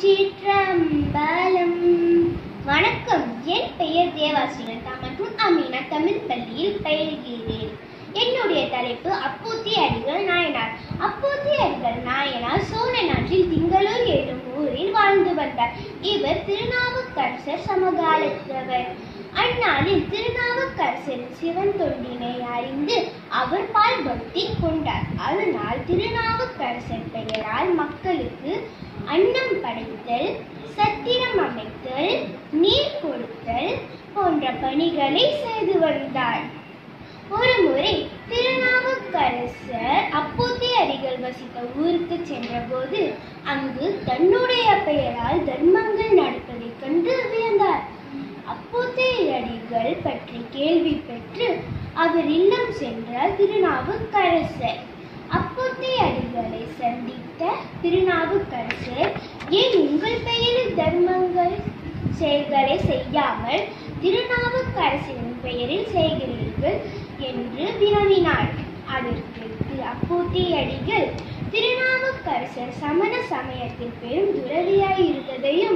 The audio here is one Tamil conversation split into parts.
திருச்சிற்றம்பலம் வணக்கம் என் பெயர் தேவாசிரதா மற்றும் அமீனா தமிழ் பள்ளியில் பயில்கிறேன் என்னுடைய தலைப்பு அப்பூத்தி அடிகள் நாயனார் அப்பூத்தி அடிகள் நாயனார் சோழ நாட்டில் திங்களூர் என்னும் ஊரில் வாழ்ந்து வந்தார் இவர் திருநாவுக்கரசர் சமகாலத்தவர் அந்நாளில் திருநாவுக்கரசரின் சிவன் தொண்டினை அறிந்து அவர் பால் பக்தி கொண்டார் அதனால் திருநாவுக்கரசர் பெயரால் மக்களுக்கு அன்னம் படைத்தல் சத்திரம் அமைத்தல் நீர் கொடுத்தல் போன்ற பணிகளை செய்து வந்தார் ஒரு முறை திருநாவுக்கரசர் அப்போத்தி அடிகள் வசித்த ஊருக்கு சென்றபோது அங்கு தன்னுடைய பெயரால் தர்மங்கள் நடப்பதைக் கண்டு வியந்தார் அப்போத்தி அடிகள் பற்றி கேள்வி பெற்று அவர் இல்லம் சென்றார் திருநாவுக்கரசர் அப்போத்தி அடிகளை சந்தித்த திருநாவுக்கரசர் ஏன் உங்கள் பெயரில் தர்மங்கள் செயல்களை செய்யாமல் திருநாவுக்கரசரின் பெயரில் செய்கிறீர்கள் என்று வினவினார் அதற்கு திரு அப்போத்தி அடிகள் திருநாவுக்கரசர் சமண சமயத்தில் பெரும் துறவியாய் இருந்ததையும்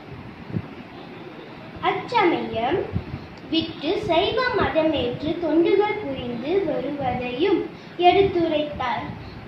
அச்சமயம் விட்டு சைவ மதமேற்று தொண்டுகள் புரிந்து வருவதையும் எடுத்துரைத்தார்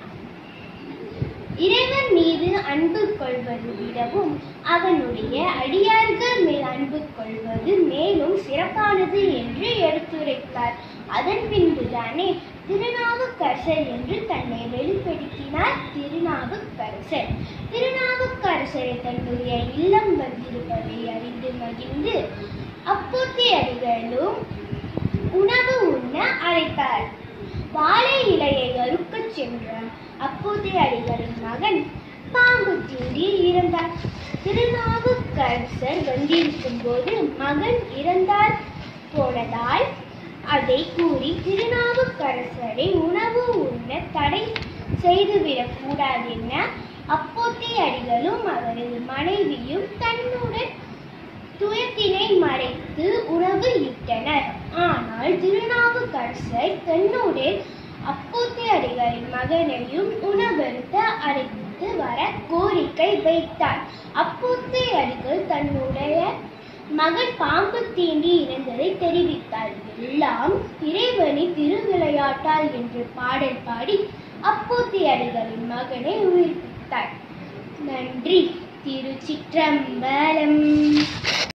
இறைவன் மீது அன்பு கொள்வது விடவும் அவனுடைய அடியார்கள் மேல் அன்பு கொள்வது மேலும் சிறப்பானது என்று எடுத்துரைத்தார் அதன் பின்புதானே திருநாவுக்கரசர் என்று தன்னை வெளிப்படுத்தினார் திருநாவுக்கரசர் திருநாவுக்கரசரை தன்னுடைய இல்லம் வந்திருப்பதை அறிந்து மகிழ்ந்து அப்போத்தி அடிகளும் உணவு உண்ண அழைத்தார் வாழை இலையை அறுக்கச் சென்ற அப்போதைய அடிகளின் மகன் பாம்பு தீண்டி இறந்தார் திருநாவுக்கரசர் வந்திருக்கும் போது மகன் இறந்தார் போனதால் அதை கூறி திருநாவுக்கரசரை உணவு உண்ண தடை செய்துவிடக் கூடாதென அப்போத்தைய அடிகளும் அவரது மனைவியும் தன்னுடன் துயத்தினை மறைத்து உணவு இட்டனர் ஆனால் திருநாவுக்கரசர் தன்னுடன் அப்போத்தி அடிகளின் மகனையும் உணவருத்த அழைத்து வர கோரிக்கை வைத்தார் அப்போத்தி அடிகள் தன்னுடைய மகன் பாம்பு தீண்டி இறந்ததை தெரிவித்தார் எல்லாம் இறைவனி திருவிளையாட்டால் என்று பாடல் பாடி அப்போத்தி அடிகளின் மகனை உயிர்ப்பித்தார் நன்றி திருச்சிற்றம்பலம்